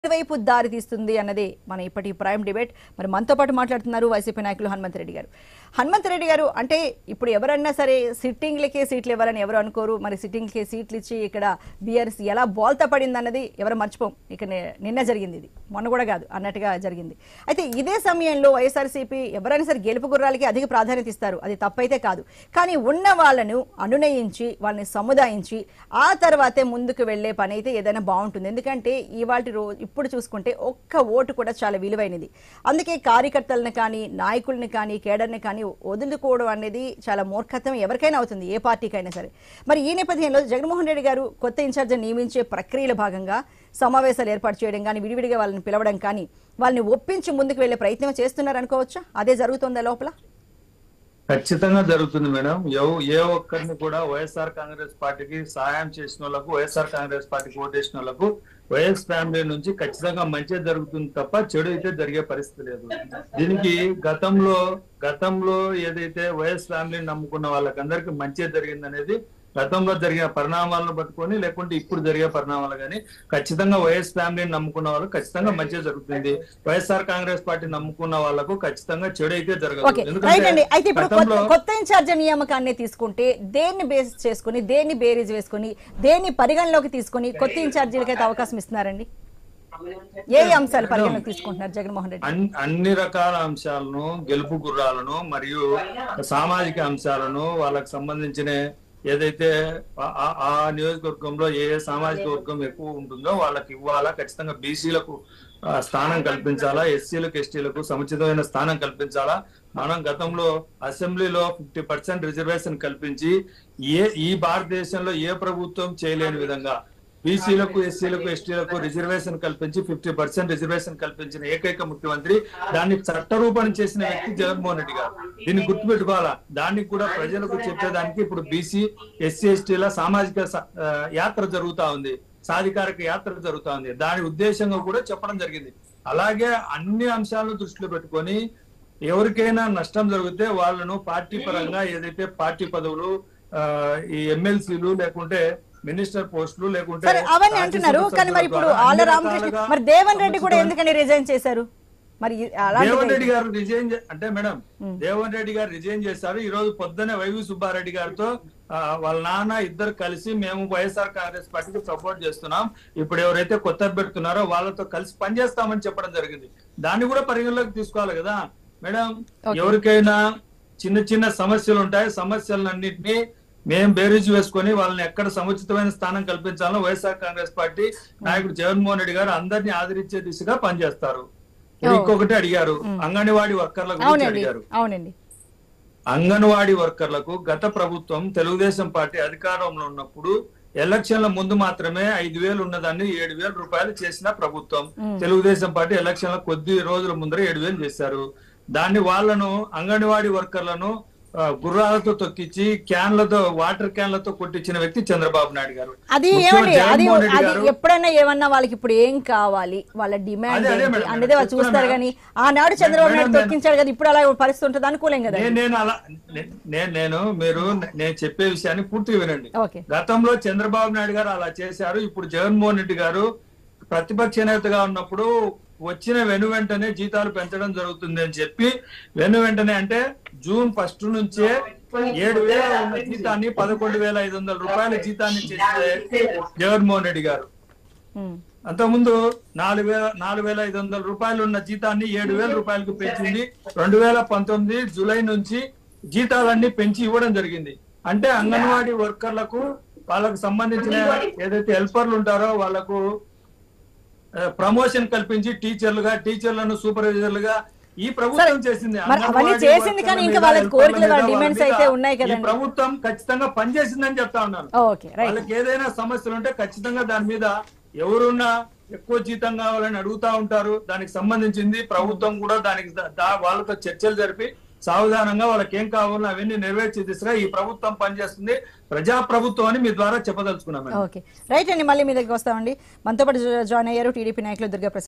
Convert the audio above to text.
వైపు దారి తీస్తుంది అన్నది మన ఇప్పటి ప్రైమ్ డిబేట్ మరి మనతో పాటు మాట్లాడుతున్నారు వైసీపీ నాయకులు హనుమంత్ రెడ్డి గారు హనుమంత్ రెడ్డి గారు అంటే ఇప్పుడు ఎవరన్నా సరే సిట్టింగ్లకే సీట్లు ఇవ్వాలని ఎవరు అనుకోరు మరి సిట్టింగ్లకే సీట్లు ఇచ్చి ఇక్కడ బీఆర్ఎస్ ఎలా బోల్తా పడింది అన్నది ఎవరు మర్చిపోం ఇక నే- నిన్న జరిగింది ఇది మొన్న కూడా కాదు అన్నట్టుగా జరిగింది అయితే ఇదే సమయంలో వైఎస్ఆర్సీపీ ఎవరైనా సరే గెలుపు గుర్రాలకి అధిక ప్రాధాన్యత ఇస్తారు అది తప్పైతే కాదు కానీ ఉన్న వాళ్ళను అనునయించి వాళ్ళని సముదాయించి ఆ తర్వాతే ముందుకు వెళ్లే పని అయితే ఏదైనా బాగుంటుంది ఎందుకంటే ఇవాళ రోజు ఇప్పుడు చూసుకుంటే ఒక్క ఓటు కూడా చాలా విలువైనది అందుకే కార్యకర్తలను కానీ నాయకుల్ని కానీ కేడర్ని కానీ వదులుకోవడం అనేది చాలా మూర్ఖత్వం ఎవరికైనా అవుతుంది ఏ పార్టీకైనా సరే మరి ఈ నేపథ్యంలో జగన్మోహన్ రెడ్డి గారు కొత్త ఇన్ఛార్జ్ నియమించే ప్రక్రియలో భాగంగా సమావేశాలు ఏర్పాటు చేయడం కానీ విడివిడిగా వాళ్ళని పిలవడం కానీ వాళ్ళని ఒప్పించి ముందుకు వెళ్లే ప్రయత్నం చేస్తున్నారు అనుకోవచ్చా అదే జరుగుతుందా లోపల ఖచ్చితంగా జరుగుతుంది మేడం ఎవ- ఏ ఒక్కరిని కూడా వైఎస్ఆర్ కాంగ్రెస్ పార్టీకి సహాయం చేసిన వాళ్ళకు వైఎస్ఆర్ కాంగ్రెస్ పార్టీకి ఓటేసిన వాళ్ళకు వైఎస్ ఫ్యామిలీ నుంచి ఖచ్చితంగా మంచి జరుగుతుంది తప్ప చెడు అయితే జరిగే పరిస్థితి లేదు దీనికి గతంలో గతంలో ఏదైతే వైఎస్ ఫ్యామిలీని నమ్ముకున్న వాళ్ళకందరికీ మంచి జరిగింది అనేది గతంలో జరిగిన పరిణామాలను పట్టుకొని లేకుంటే ఇప్పుడు జరిగే పరిణామాలు కానీ ఖచ్చితంగా వైఎస్ ఫ్యామిలీని నమ్ముకున్న వాళ్ళకి ఖచ్చితంగా మంచి జరుగుతుంది వైఎస్ఆర్ కాంగ్రెస్ పార్టీ నమ్ముకున్న వాళ్ళకు ఖచ్చితంగా చెడు అయితే ఓకే జరగదు రైట్ అండి అయితే ఇప్పుడు కొత్త గతంలో కొత్త ఇన్ఛార్జ్ నియామకాన్ని తీసుకుంటే దేన్ని బేస్ చేసుకుని దేన్ని బేరీజ్ వేసుకుని దేన్ని పరిగణలోకి తీసుకుని కొత్త ఇన్ఛార్జీలకి అయితే అవకాశం ఇస్తున్నారండి ఏ అంశాలు పరిగణలోకి తీసుకుంటున్నారు జగన్మోహన్ రెడ్డి అన్- అన్ని రకాల అంశాలను గెలుపు గుర్రాలను మరియు సామాజిక అంశాలను వాళ్ళకి సంబంధించిన ఏదైతే ఆ- ఆ- ఆ నియోజకవర్గంలో ఏ ఏ సామాజిక వర్గం ఎక్కువ ఉంటుందో వాళ్ళకి ఇవ్వాలా ఖచ్చితంగా బీసీలకు స్థానం కల్పించాలా ఎస్సీలకు ఎస్టీలకు సముచితమైన స్థానం కల్పించాలా మనం గతంలో అసెంబ్లీలో ఫిఫ్టీ పర్సెంట్ రిజర్వేషన్ కల్పించి ఏ ఈ భారతదేశంలో ఏ ప్రభుత్వం చేయలేని విధంగా బీసీలకు ఎస్సీలకు ఎస్టీలకు రిజర్వేషన్ కల్పించి ఫిఫ్టీ పర్సెంట్ రిజర్వేషన్ కల్పించిన ఏకైక ముఖ్యమంత్రి దాన్ని చట్టరూపం చేసిన వ్యక్తి జగన్మోహన్ రెడ్డి గారు దీన్ని గుర్తుపెట్టుకోవాలా దానికి కూడా ప్రజలకు చెప్పేదానికి ఇప్పుడు బీసీ ఎస్సీ ఎస్టీల సామాజిక స- ఆ, యాత్ర జరుగుతా ఉంది సాధికారిక యాత్ర జరుగుతా ఉంది దాని ఉద్దేశంగా కూడా చెప్పడం జరిగింది అలాగే అన్ని అంశాలను దృష్టిలో పెట్టుకొని ఎవరికైనా నష్టం జరిగితే వాళ్ళను పార్టీ పరంగా ఏదైతే పార్టీ పదవులు ఆ, ఈ ఎమ్మెల్సీలు లేకుంటే మినిస్టర్ పోస్టులు లేకుంటే సరే అవన్నీ రాజ్యసభ అంటున్నారు కానీ మరి ఇప్పుడు సభ్యుల ఆళ్ళ ద్వారా రామకృష్ణ అన్ని మరి దేవన్ రెడ్డి కూడా సముచితమైన- ఎందుకని రిజైన్ చేశారు మరి దేవన్ రెడ్డి అలాంటి గారు రిజైన్ చే- అంటే మేడం దేవన్ రెడ్డి గారు రిజైన్ చేశారు ఈ రోజు పొద్దునే వైవి సుబ్బారెడ్డి గారితో ఆ, వాళ్ళ నాన్న ఇద్దరు కలిసి మేము వైఎస్ఆర్ కాంగ్రెస్ పార్టీకి సపోర్ట్ చేస్తున్నాం ఇప్పుడు ఎవరైతే కొత్త పెడుతున్నారో వాళ్ళతో కలిసి పనిచేస్తామని చెప్పడం జరిగింది దాన్ని కూడా పరిగణలోకి తీసుకోవాలి కదా మేడం Okay. ఎవరికైనా చిన్న చిన్న సమస్యలు ఉంటాయి సమస్యలన్నింటినీ మేము బేరీజు వేసుకొని వాళ్ళని ఎక్కడ సముచితమైన స్థానం కల్పించాలో వైఎస్ఆర్ కాంగ్రెస్ పార్టీ నాయకుడు జగన్మోహన్ రెడ్డి గారు అందరినీ ఆదరించే దిశగా పనిచేస్తారు ఇప్పుడు Oh. ఇంకొకటి అడిగారు అంగన్వాడీ వర్కర్ల గురించి అవునండి అడిగారు అవునండి అంగన్వాడీ వర్కర్లకు గత ప్రభుత్వం తెలుగుదేశం పార్టీ అధికారంలో ఉన్నప్పుడు ఎలక్షన్ల ముందు మాత్రమే ఐదు వేలు ఉన్నదాన్ని ఏడు వేల రూపాయలు చేసిన ప్రభుత్వం తెలుగుదేశం పార్టీ ఎలక్షన్ల కొద్ది రోజుల ముందర ఏడు వేలు చేశారు దాన్ని వాళ్ళను అంగన్వాడీ వర్కర్లను ఆ, గుర్రాలతో తొక్కించి క్యాన్లతో వాటర్ క్యాన్లతో కొట్టించిన వ్యక్తి చంద్రబాబు నాయుడు గారు అది ముఖ్యమంత్రి ఏమండి అది జగన్మోహన్ రెడ్డి అది గారు ఎప్పుడైనా ఏమన్నా వాళ్ళకి ఇప్పుడు ఏం కావాలి వాళ్ళ డిమాండ్ అదే, అదే ఏంటి మేడం, అనేది వాళ్ళు చెప్తున్నా చూస్తారు మేడం. కానీ ఆనాడు చంద్రబాబు నాయుడు మేడం, తొక్కించాడు కదా ఇప్పుడు అలా పరిస్థితి ఉంటుంది అనుకోలేం కదా నేను నేను అలా నే- నేను నేను మీరు నేను చెప్పే విషయాన్ని పూర్తిగా వినండి ఓకే గతంలో చంద్రబాబు నాయుడు గారు అలా చేశారు ఇప్పుడు జగన్మోహన్ రెడ్డి గారు ప్రతిపక్ష నేతగా ఉన్నప్పుడు వచ్చిన వెను వెంటనే జీతాలు పెంచడం జరుగుతుంది అని చెప్పి వెను వెంటనే అంటే జూన్ ఫస్ట్ నుంచే ఏడు వేల ఉన్న జీతాన్ని పదకొండు వేల ఐదు వందల రూపాయల జీతాన్ని చేసే జగన్మోహన్ రెడ్డి గారు ఉమ్. అంతకుముందు నాలుగు వేల నాలుగు వేల ఐదు వందల రూపాయలు ఉన్న జీతాన్ని ఏడు వేల రూపాయలకు పెంచింది రెండు వేల పంతొమ్మిది జూలై నుంచి జీతాలన్నీ పెంచి ఇవ్వడం జరిగింది అంటే అంగన్వాడీ వర్కర్లకు వాళ్ళకు సంబంధించిన ఏదైతే హెల్పర్లు ఉంటారో వాళ్ళకు ప్రమోషన్ కల్పించి టీచర్లుగా టీచర్లను సూపర్వైజర్లుగా ఈ ప్రభుత్వం చేసింది మరి అవన్నీ అంగన్వాడీ చేసింది వర్కర్ల కానీ ఇంకా మీద, వాళ్ళ హెల్పర్ల కోరికలు, మీద, వాళ్ళ వాళ్ళ డిమాండ్స్ మీద అయితే ఉన్నాయి ఈ కదండి. ప్రభుత్వం ఖచ్చితంగా పనిచేసిందని చెప్తా ఉన్నాను ఓకే రైట్ వాళ్ళకి ఏదైనా సమస్యలు ఉంటే ఖచ్చితంగా దాని మీద ఎవరున్నా ఎక్కువ జీతం కావాలని అడుగుతా ఉంటారు దానికి సంబంధించింది ప్రభుత్వం కూడా దానికి దా- దా- వాళ్ళతో చర్చలు జరిపి సావధానంగా వాళ్ళకి ఏం కావాలో అవన్నీ నెరవేర్చే దిశగా ఈ ప్రభుత్వం పనిచేస్తుంది ప్రజా ప్రభుత్వం అని మీ ద్వారా చెప్పదలుచుకున్నాం మేడం. ఓకే రైట్ అండి మళ్ళీ మీ దగ్గరికి వస్తామండి మనతో పాటు జా- జాయిన్ అయ్యారు టీడీపీ నాయకులు దుర్గా ప్రసాద్